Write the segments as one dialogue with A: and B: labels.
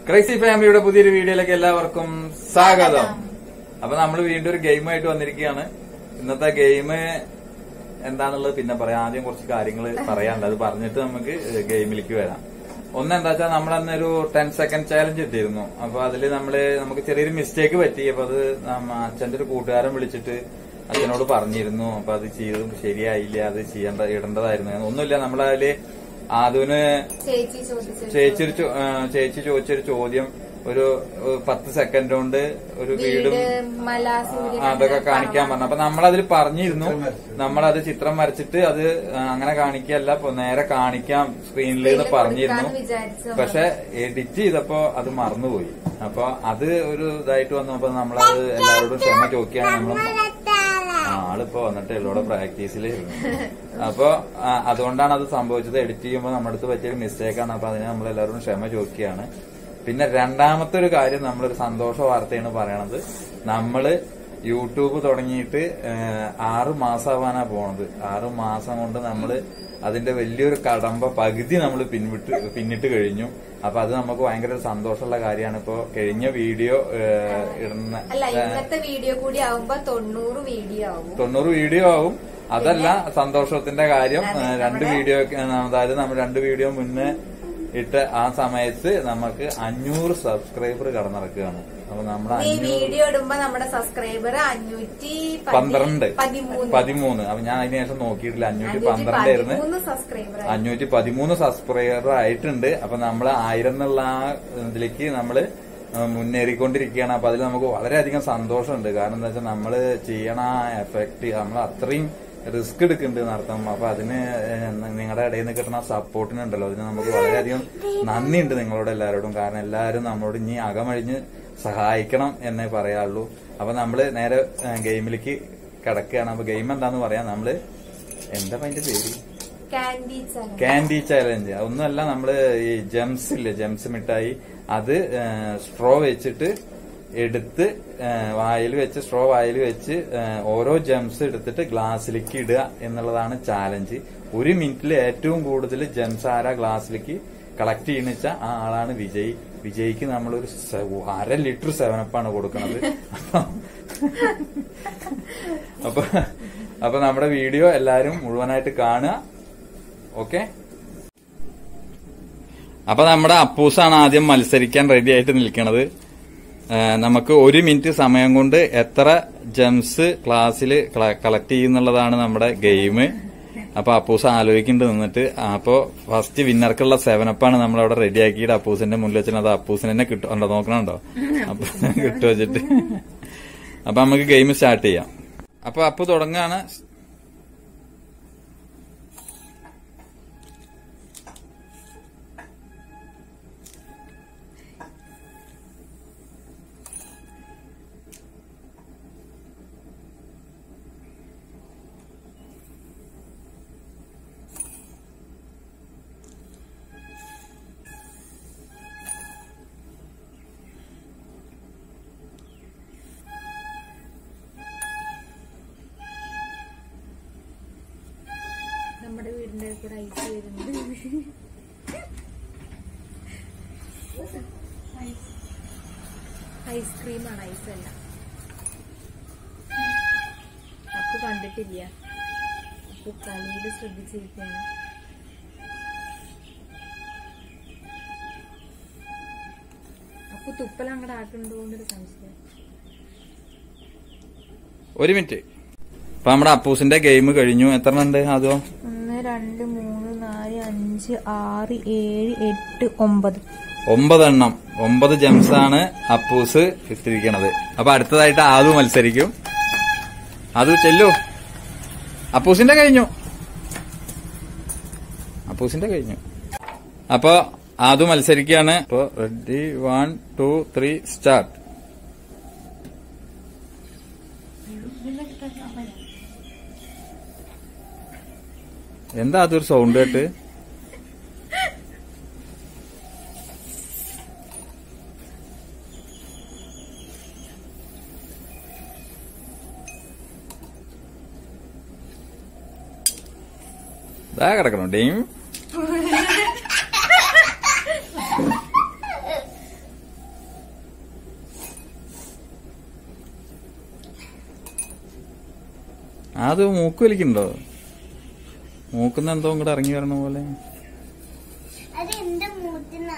A: Crazy ഫാമിലിയുടെ പുതിയൊരു വീഡിയോയിലേക്ക് എല്ലാവർക്കും സ്വാഗതം അപ്പൊ നമ്മൾ വീണ്ടും ഒരു ഗെയിമായിട്ട് വന്നിരിക്കുകയാണ് ഇന്നത്തെ ഗെയിം എന്താന്നുള്ളത് പിന്നെ പറയാം ആദ്യം കുറച്ച് കാര്യങ്ങൾ പറയാനുണ്ട് അത് പറഞ്ഞിട്ട് നമുക്ക് ഗെയിമിലേക്ക് വരാം ഒന്ന് എന്താ വെച്ചാൽ നമ്മൾ അന്ന് ഒരു ടെൻ സെക്കൻഡ് ചാലഞ്ച് ഇട്ടിരുന്നു അപ്പൊ അതിൽ നമ്മള് നമുക്ക് ചെറിയൊരു മിസ്റ്റേക്ക് പറ്റി അപ്പൊ അത് നമ്മ അച്ഛന്റെ ഒരു കൂട്ടുകാരൻ വിളിച്ചിട്ട് അച്ഛനോട് പറഞ്ഞിരുന്നു അപ്പൊ അത് ചെയ്തും ശരിയായില്ല അത് ചെയ്യേണ്ട ഇടേണ്ടതായിരുന്നു ഒന്നുമില്ല നമ്മളതില് ആദ്യന്
B: ചേച്ചി ചോദിച്ചു
A: ചേച്ചി ഒരു ചോ- ആ, ചേച്ചി ചോദിച്ചൊരു ചോദ്യം ഒരു ഏഹ്, പത്ത് സെക്കൻഡ് കൊണ്ട് ഒരു വീടും
B: വീട് മല സൂര്യൻ
A: ആ, അതൊക്കെ കാണിക്കാൻ പറഞ്ഞു അപ്പൊ നമ്മളതിൽ പറഞ്ഞിരുന്നു നമ്മളത് ചിത്രം വരച്ചിട്ട് അത് ആ, അങ്ങനെ കാണിക്കല്ല ഇപ്പൊ നേരെ കാണിക്കാം സ്ക്രീനിൽ എന്ന് പറഞ്ഞിരുന്നു
B: വിചാരിച്ചു
A: പക്ഷെ എഡിറ്റ് ചെയ്തപ്പോ അത് മറന്നുപോയി അപ്പൊ അത് ഒരു ഇതായിട്ട് വന്നപ്പോ നമ്മളത് എല്ലാവരോടും ക്ഷമ ചോദിക്കുകയാണ് നമ്മൾ ആളിപ്പോ വന്നിട്ട് എല്ലോടെ പ്രാക്ടീസിൽ അപ്പൊ ആ, അതുകൊണ്ടാണ് അത് സംഭവിച്ചത് എഡിറ്റ് ചെയ്യുമ്പോൾ നമ്മുടെ അടുത്ത് പറ്റിയൊരു മിസ്റ്റേക്കാണ് അപ്പൊ അതിന് നമ്മൾ എല്ലാവരോടും ക്ഷമ ചോദിക്കുകയാണ് പിന്നെ രണ്ടാമത്തെ ഒരു കാര്യം നമ്മളൊരു സന്തോഷ വാർത്തയാണ് പറയണത് നമ്മള് യൂട്യൂബ് തുടങ്ങിയിട്ട് ഏഹ്, ആറ് മാസമാവാനാ പോണത് ആറ് മാസം കൊണ്ട് നമ്മള് അതിന്റെ വലിയൊരു കടമ്പ പകുതി നമ്മൾ പിൻവിട്ട് പിന്നിട്ട് കഴിഞ്ഞു അപ്പൊ അത് നമുക്ക് ഭയങ്കര ഒരു സന്തോഷമുള്ള കാര്യമാണ് ഇപ്പോ കഴിഞ്ഞ വീഡിയോ ഏഹ്, ഇടുന്ന
B: അല്ല ഇന്നത്തെ വീഡിയോ കൂടി ആവുമ്പോ തൊണ്ണൂറ് വീഡിയോ ആവും
A: തൊണ്ണൂറ് വീഡിയോ ആവും അതല്ല സന്തോഷത്തിന്റെ കാര്യം ഏഹ്, രണ്ട് വീഡിയോ അതായത് നമ്മൾ രണ്ട് വീഡിയോ മുന്നേ ഇട്ട് ആ സമയത്ത് നമുക്ക് അഞ്ഞൂറ് സബ്സ്ക്രൈബർ കടന്നിറക്കുകയാണ് അപ്പൊ നമ്മുടെ
B: ഈ
A: അഞ്ഞൂറ്
B: വീഡിയോ ഇടുമ്പോ നമ്മുടെ സബ്സ്ക്രൈബർ അഞ്ഞൂറ്റി പതി-
A: പന്ത്രണ്ട്
B: പതിമൂന്ന്
A: പതിമൂന്ന് അപ്പൊ ഞാൻ അതിന് ശേഷം നോക്കിയിട്ടില്ല അഞ്ഞൂറ്റി
B: അഞ്ഞൂറ്റി
A: പന്ത്രണ്ടായിരുന്നു
B: പതിമൂന്ന് സബ്സ്ക്രൈബർ
A: അഞ്ഞൂറ്റി പതിമൂന്ന് സബ്സ്ക്രൈബർ ആയിട്ടുണ്ട് അപ്പൊ നമ്മൾ ആയിരം എന്നുള്ള ആ ഇതിലേക്ക് നമ്മള് മുന്നേറിക്കൊണ്ടിരിക്കുകയാണ് അപ്പൊ അതിൽ നമുക്ക് വളരെയധികം സന്തോഷമുണ്ട് കാരണം എന്താ വെച്ചാൽ നമ്മള് ചെയ്യണ ആ എഫക്ട് നമ്മൾ അത്രയും റിസ്ക് എടുക്കുന്നുണ്ട് നടത്തം അപ്പൊ അതിന് നിങ്ങളുടെ ഇടയിൽ നിന്ന് കിട്ടുന്ന സപ്പോർട്ടിനുണ്ടല്ലോ അതിന് നമുക്ക് വളരെയധികം നന്ദിയുണ്ട് നിങ്ങളോട് എല്ലാവരോടും കാരണം എല്ലാവരും നമ്മളോട് ഇനി അകമഴിഞ്ഞ് സഹായിക്കണം എന്നേ പറയാറുള്ളൂ അപ്പൊ നമ്മള് നേരെ ഗെയിമിലേക്ക് കിടക്കുകയാണ് അപ്പൊ ഗെയിം എന്താന്ന് പറയാം നമ്മള് എന്താ അതിന്റെ പേര്
B: കാൻഡി ചാനൽ
A: കാൻഡി ചാലഞ്ച് ഒന്നുമല്ല നമ്മള് ഈ ജെംസ് ഇല്ലേ ജെംസ് മിഠായി അത് സ്ട്രോ വെച്ചിട്ട് എടുത്ത് വായിൽ വെച്ച് സ്ട്രോ വായിൽ വെച്ച് ഏഹ്, ഓരോ ജെംസ് എടുത്തിട്ട് ഗ്ലാസ്സിലേക്ക് ഇടുക എന്നുള്ളതാണ് ചാലഞ്ച് ഒരു മിനിറ്റിൽ ഏറ്റവും കൂടുതൽ ജെംസ് ആരാ ഗ്ലാസ്സിലേക്ക് കളക്ട് ചെയ്യുന്ന വെച്ചാൽ ആ ആളാണ് വിജയ് വിജയ്ക്ക് നമ്മളൊരു സെ- അര ലിറ്റർ സെവനപ്പാണ് കൊടുക്കുന്നത് അപ്പൊ അപ്പൊ നമ്മുടെ വീഡിയോ എല്ലാരും മുഴുവനായിട്ട് കാണുക ഓക്കെ അപ്പൊ നമ്മുടെ അപ്പൂസാണ് ആദ്യം മത്സരിക്കാൻ റെഡി ആയിട്ട് നിൽക്കുന്നത് ഏഹ് നമുക്ക് ഒരു മിനിറ്റ് സമയം കൊണ്ട് എത്ര ജംസ് ക്ലാസ്സിൽ കളക്ട് ചെയ്യുന്നുള്ളതാണ് നമ്മുടെ ഗെയിം അപ്പൊ അപ്പൂസ് ആലോചിക്കേണ്ടി നിന്നിട്ട് അപ്പോ ഫസ്റ്റ് വിന്നർക്കുള്ള സെവനപ്പാണ് നമ്മൾ അവിടെ റെഡി ആക്കിയിട്ട് അപ്പൂസിന്റെ മുന്നിൽ വെച്ചിട്ട് അത് അപ്പൂസിന് തന്നെ കിട്ടും ഉണ്ടോ നോക്കണുണ്ടോ അപ്പൊ കിട്ടും വെച്ചിട്ട് അപ്പൊ നമുക്ക് ഗെയിം സ്റ്റാർട്ട് ചെയ്യാം അപ്പൊ അപ്പു തുടങ്ങാണ്
B: നമ്മുടെ വീടിന്റെ കൂടെ ഐസ് വരുന്നുണ്ട് ഐസ്ക്രീമാണ് ഐസ് അല്ല അപ്പു കണ്ടിട്ടില്ല അപ്പു കളിയിൽ ശ്രദ്ധിച്ചിരിക്കുകയാണ് അപ്പു തുപ്പൽ അങ്ങോട്ട് ആട്ടുണ്ടോ എന്നൊരു സംശയം
A: ഒരു മിനിറ്റ് അപ്പൊ നമ്മുടെ അപ്പൂസിന്റെ ഗെയിം കഴിഞ്ഞു എത്ര ഉണ്ട് അതോ
B: ഒന്ന് രണ്ട് മൂന്ന് നാല് അഞ്ച് ആറ് ഏഴ് എട്ട് ഒമ്പത്
A: ഒമ്പതെണ്ണം ഒമ്പത് ജെംസ് ആണ് അപ്പൂസ് ഇട്ടിരിക്കണത് അപ്പൊ അടുത്തതായിട്ട് ആദു മത്സരിക്കും ആദു ചെല്ലു അപ്പൂസിന്റെ കഴിഞ്ഞു അപ്പൂസിന്റെ കഴിഞ്ഞു അപ്പൊ ആദു മത്സരിക്കാണ് അപ്പൊ ready one two three start എന്താ അതൊരു സൗണ്ട് കേട്ട് ഇതാ കിടക്കണം ഡെയിം അത് മൂക്ക് വലിക്കുന്നുണ്ടോ മൂക്കുന്ന എന്തോ ഇങ്ങോട്ട് ഇറങ്ങി വരണ പോലെ
C: അത് എന്റെ മൂത്തിനാ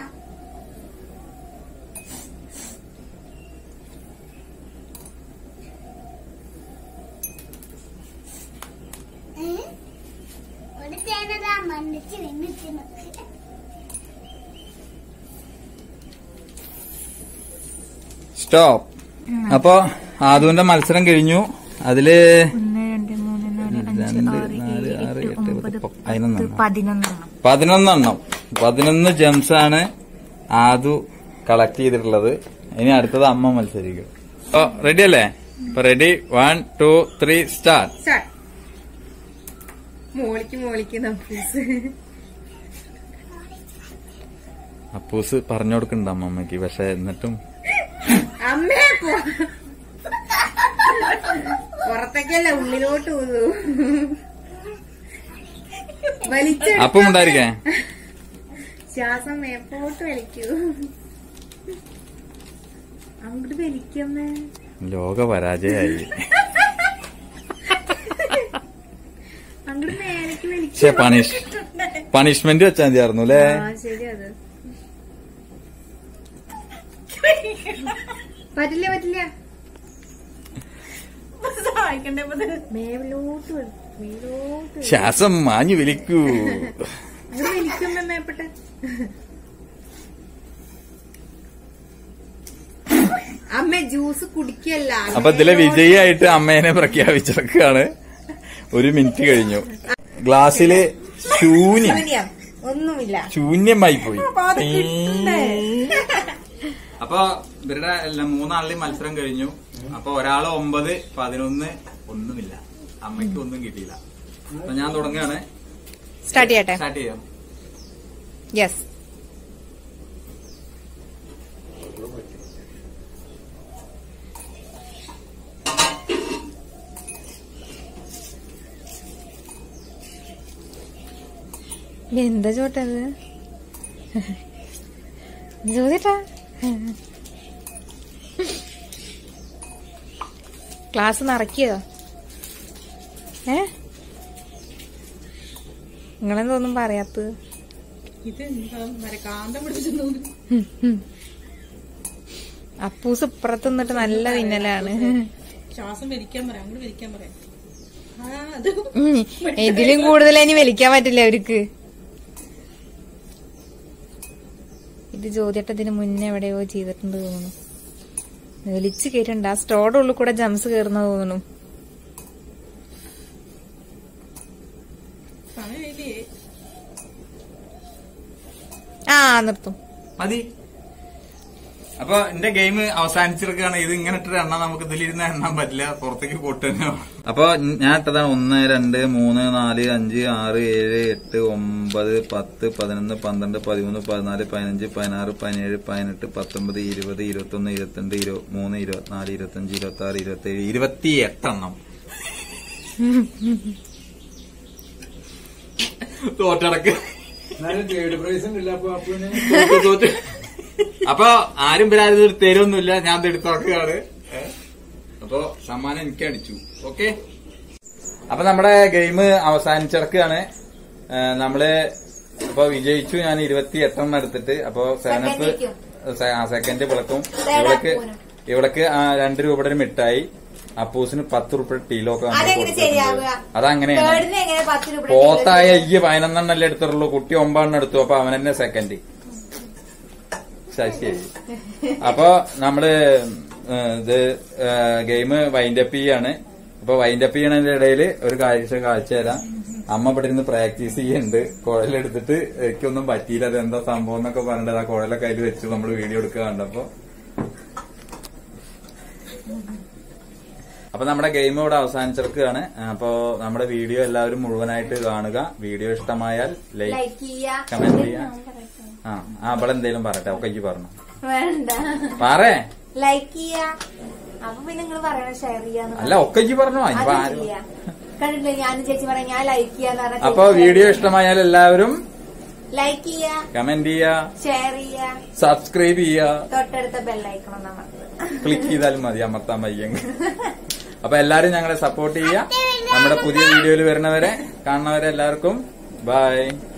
C: ഏ? ഒരു തേനതാ മണ്ണിച്ച് നിന്നിരിക്കുന്നു
A: സ്റ്റോപ്പ് അപ്പൊ ആദുവിന്റെ മത്സരം കഴിഞ്ഞു അതില്
B: ഒന്ന് രണ്ട് മൂന്ന് നാല് അഞ്ച്
A: രണ്ട്,
B: ആറ്
A: നാല്,
B: ഏഴ്
A: ആറ്,
B: എട്ട്
A: എട്ട്,
B: ഒമ്പത്
A: പത്ത്, പതിനൊന്നെണ്ണം.
B: പത്ത് പതിനൊന്നെണ്ണം
A: പതിനൊന്നെണ്ണം പതിനൊന്ന് ജംസ് ആണ് ആദു കളക്ട് ചെയ്തിട്ടുള്ളത് ഇനി അടുത്തത് അമ്മ മത്സരിക്കും ഓ റെഡി അല്ലേ അപ്പൊ ready one two three start
B: മോളിക്ക് മോളിക്ക് നഫീസ്
A: അപ്പൂസ് പറഞ്ഞു കൊടുക്കുന്നുണ്ട് അമ്മമ്മക്ക് പക്ഷെ എന്നിട്ടും
B: അമ്മേ പോ- പുറത്തേക്കല്ല ഉള്ളിലോട്ട് ഊതു വലിച്ച
A: അപ്പം ഉണ്ടായിരിക്കേ
B: ശ്വാസം മേപ്പോട്ട് വലിക്കൂ അങ്ങോട്ട് വലിക്കമ്മേ
A: ലോക പരാജയായി
B: അങ്ങോട്ട് മേലേക്ക് വലിക്കും
A: പക്ഷെ പണിഷ് പണിഷ്മെന്റ് വെച്ചാൽ മതിയായിരുന്നു അല്ലേ
B: ആ ശരി അത് പറ്റില്ല പറ്റില്ല മേലോട്ട് വലി- മേലോട്ട് വലി-
A: ശ്വാസം മാഞ്ഞു വലിക്കൂ
B: അങ്ങോട്ട് വലിക്കുമ്പോ മേപ്പെട്ടെ അമ്മ ജ്യൂസ് കുടിക്കല്ല
A: അപ്പൊ ഇതിലെ വിജയിയായിട്ട് അമ്മേനെ പ്രഖ്യാപിച്ചിറക്കാണ് ഒരു മിനിറ്റ് കഴിഞ്ഞു ഗ്ലാസ്സില് ശൂന്യം
B: ശൂന്യം. ഒന്നുമില്ല
A: ശൂന്യമായി പോയി
B: അത് കിട്ടണ്ടേ?
A: അപ്പൊ ഇവരുടെ എല്ലാം മൂന്നാളിലെയും മത്സരം കഴിഞ്ഞു അപ്പൊ ഒരാള് ഒമ്പത് പതിനൊന്ന് ഒന്നുമില്ല അമ്മയ്ക്ക് ഒന്നും കിട്ടിയില്ല അപ്പൊ ഞാൻ തുടങ്ങുകയാണ്
B: സ്റ്റാർട്ട് ചെയ്യട്ടെ
A: സ്റ്റാർട്ട് ചെയ്യാം
B: യെസ് എന്താ ചോട്ടത് ചോദിട്ടാ ക്ലാസ് നിറക്കിയോ ഏ നിങ്ങളെന്തോന്നും പറയാത്തത് അപ്പൂസ് ഇപ്പുറത്ത് നിന്നിട്ട് നല്ല പിന്നലാണ്
D: ശ്വാസം വലിക്കാൻ പറയാം അങ്ങോട്ട് വലിക്കാൻ പറയാം ആ അത്
B: ഉം. ഇതിലും കൂടുതൽ ഇനി വലിക്കാൻ പറ്റില്ല അവർക്ക് ഇത് ചോദ്യട്ടത്തിന് മുന്നേ എവിടെയോ ചെയ്തിട്ടുണ്ട് തോന്നുന്നു വലിച്ചു കയറ്റുണ്ട് ആ സ്റ്റോയുടെ ഉള്ളിൽ കൂടെ ജംസ് കയറുന്ന തോന്നുന്നു
D: സമയമില്ലേ
B: ആ നിർത്തും
A: മതി അപ്പൊ എന്റെ ഗെയിം അവസാനിച്ചിരിക്കുകയാണ് ഇത് ഇങ്ങനെ ഇട്ടിട്ട് എണ്ണാൻ നമുക്ക് ഇതിലിരുന്ന് എണ്ണാൻ പറ്റില്ല പുറത്തേക്ക് പൊട്ടുന്നോ അപ്പൊ ഞാൻ ഇട്ടതാണ് ഒന്ന് രണ്ട് മൂന്ന് നാല് അഞ്ച് ആറ് ഏഴ് എട്ട് ഒമ്പത് പത്ത് പതിനൊന്ന് പന്ത്രണ്ട് പതിമൂന്ന് പതിനാല് പതിനഞ്ച് പതിനാറ് പതിനേഴ് പതിനെട്ട് പത്തൊമ്പത് ഇരുപത് ഇരുപത്തൊന്ന് ഇരുപത്തിരണ്ട് ഇരുപത്തിമൂന്ന് ഇരുപത്തിനാല് ഇരുപത്തഞ്ച് ഇരുപത്തി ആറ് ഇരുപത്തി ഏഴ് ഇരുപത്തി എട്ടെണ്ണം തോറ്റടക്ക്
E: തേർഡ് പ്രൈസ് ഉണ്ടല്ലോ അപ്പൊ അപ്പുവിന്
A: തോറ്റ് തോറ്റ്. അപ്പൊ ആരും വരാതെ ഇത് തരുമൊന്നുമില്ല ഞാൻ ഇത് എടുത്തോക്കുകയാണ് അപ്പൊ സമ്മാനം എനിക്ക് അടിച്ചു ഓക്കെ അപ്പൊ നമ്മുടെ ഗെയിം അവസാനിച്ചിറക്കുകയാണ് ഏഹ് നമ്മള് അപ്പൊ വിജയിച്ചു ഞാൻ ഇരുപത്തി എട്ടെണ്ണം എടുത്തിട്ട് അപ്പൊ സെവനപ്പ് സെക്കൻഡ് വിളക്കും ഇവൾക്ക് ഇവൾക്ക് ആ രണ്ട് രൂപയുടെ ഒരു മിഠായി അപ്പൂസിന് പത്ത് രൂപ ടീലൊക്കെ നമ്മൾ
B: അതെങ്ങനെ
A: കൊടുത്തിട്ടുണ്ട്.
B: ശരിയാവുക?
A: അതങ്ങനെയാണ്
B: തേർഡിന് എങ്ങനെ പത്ത് രൂപ
A: പോത്തായ ഈ പതിനൊന്നെണ്ണല്ലേ എടുത്തിട്ടുള്ളൂ കുട്ടി ഒമ്പതെണ്ണം എടുത്തു അപ്പൊ അവൻ തന്നെ സെക്കൻഡ് ശരി അപ്പൊ നമ്മള് ഏഹ്, ഇത് ഗെയിം വൈൻഡപ്പ് ചെയ്യാണ് അപ്പൊ വൈൻഡപ്പ് ചെയ്യണതിന്റെ ഇടയില് ഒരു കാഴ്ച കാഴ്ച തരാം അമ്മ ഇവിടെ ഇരുന്ന് പ്രാക്ടീസ് ചെയ്യുന്നുണ്ട് കുഴലെടുത്തിട്ട് എനിക്കൊന്നും പറ്റിയില്ല അത് എന്താ സംഭവം എന്നൊക്കെ പറഞ്ഞിട്ട് ആ കുഴലൊക്കെ അതിൽ വെച്ച് നമ്മൾ വീഡിയോ എടുക്കുക കണ്ടപ്പോ അപ്പൊ നമ്മുടെ ഗെയിം ഇവിടെ അവസാനിച്ചിരിക്കുകയാണ് അപ്പോ നമ്മുടെ വീഡിയോ എല്ലാവരും മുഴുവനായിട്ട് കാണുക വീഡിയോ ഇഷ്ടമായാൽ ലൈക്ക്
B: ലൈക്ക് ചെയ്യാ
A: കമന്റ് ചെയ്യാ ആ ആ അപ്പോൾ എന്തേലും പറയട്ടെ ഒക്കെ ഇജ്ജ് പറഞ്ഞു
B: വേണ്ട
A: പറേ
B: ലൈക്ക് ചെയ്യാ അപ്പൊ പിന്നെ നിങ്ങൾ പറയണം ഷെയർ ചെയ്യാന്ന്
A: അല്ല ഒക്കെ ഇജ്ജ് പറഞ്ഞു ഇനിയിപ്പോ
B: അത്
A: ആരും
B: ചെയ്യാ. കണ്ടില്ലേ ഞാനും ചേച്ചി പറയാം ഞാൻ ലൈക്ക് ചെയ്യാന്ന് പറഞ്ഞ
A: അപ്പൊ വീഡിയോ ഇഷ്ടമായാൽ എല്ലാവരും
B: ലൈക്ക് ചെയ്യാ
A: കമന്റ് ചെയ്യാ
B: ഷെയർ ചെയ്യാ
A: സബ്സ്ക്രൈബ് ചെയ്യാ
B: തൊട്ടടുത്ത ബെല്ലൈക്കണം നമ്മൾ
A: ക്ലിക്ക് ചെയ്താലും മതി അമർത്താൻ വയ്യെങ്കിൽ അപ്പൊ എല്ലാരും ഞങ്ങളെ സപ്പോർട്ട് ചെയ്യാ നമ്മുടെ പുതിയ വീഡിയോയിൽ വരുന്നവരെ കാണുന്നവരെ എല്ലാവർക്കും ബൈ